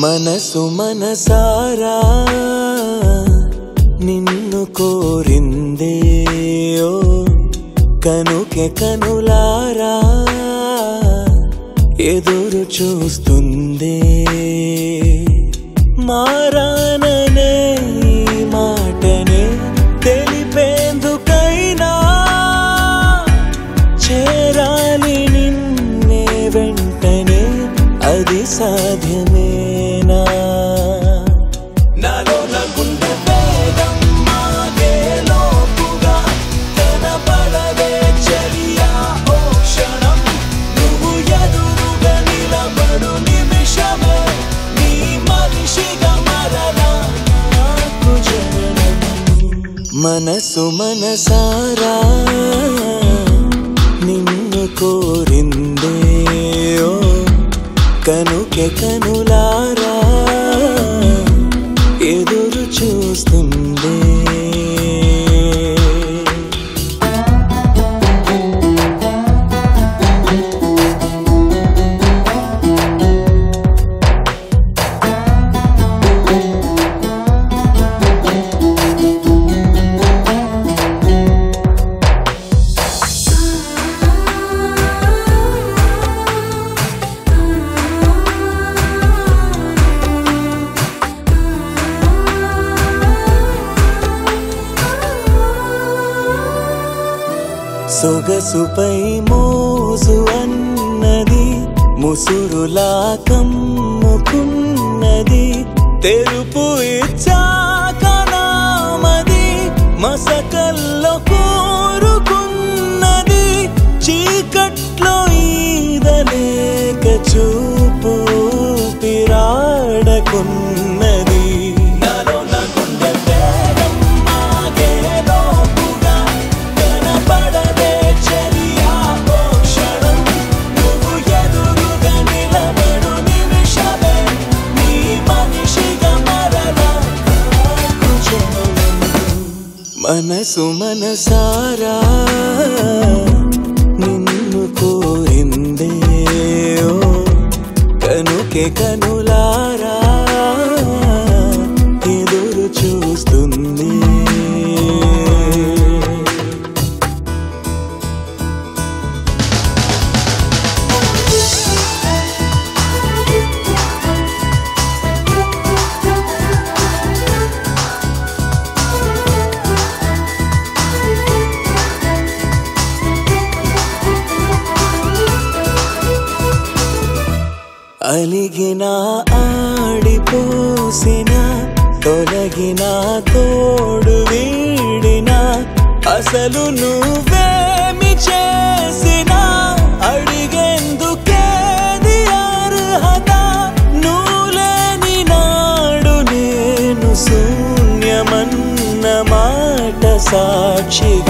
మనసు మనసారా నిన్ను కోరిందే ఓ కనుకె కనులారా ఎదురు చూస్తుందే మారాననే ఈ మాటనే తెలిపేందుకైనా చేరాలి నిన్నే వెంటనే అది సాధ్యమేనా నాలో నా గుండె వేగం మాగే లోపుగా కనపడవే చలియా ఓ క్షణం నువ్వు ఎదురుగా నిలబడు నిమిషమే నీ మనిషిగా మరలా నాకు జననం మనసు మనసారా నిన్ను కోరిందే ఓ కనుకె కనులారా ఎదురు చూస్తుందే సొగసుపై మోజు అన్నది ముసురులా కమ్ముకున్నది తెరుపు ఇచ్చాక నామది మసకల్లో కోరుకున్నది చీకట్లో ఈదలేక చూపు పిరాడకున్నది నాలో నా గుండె వేగం మాగే లోపుగా కనపడదే చలియా ఓ క్షణం నువ్వు ఎదురుగా నిలబడు నిమిషమే నీ మనిషిగా మరలా నాకు జననం. మనసు మనసారా నిన్ను కోరిందే ఓ కనుకే కనులారా ఎదురు చూస్తుంది అలిగిన ఆడిపోసిన తొలగిన తోడు వీడిన అసలు నువ్వేమి చేసిన అడిగేందుకేది అర్హత నువ్వులేని నాడు నేను శూన్యమన్న మాట సాక్షి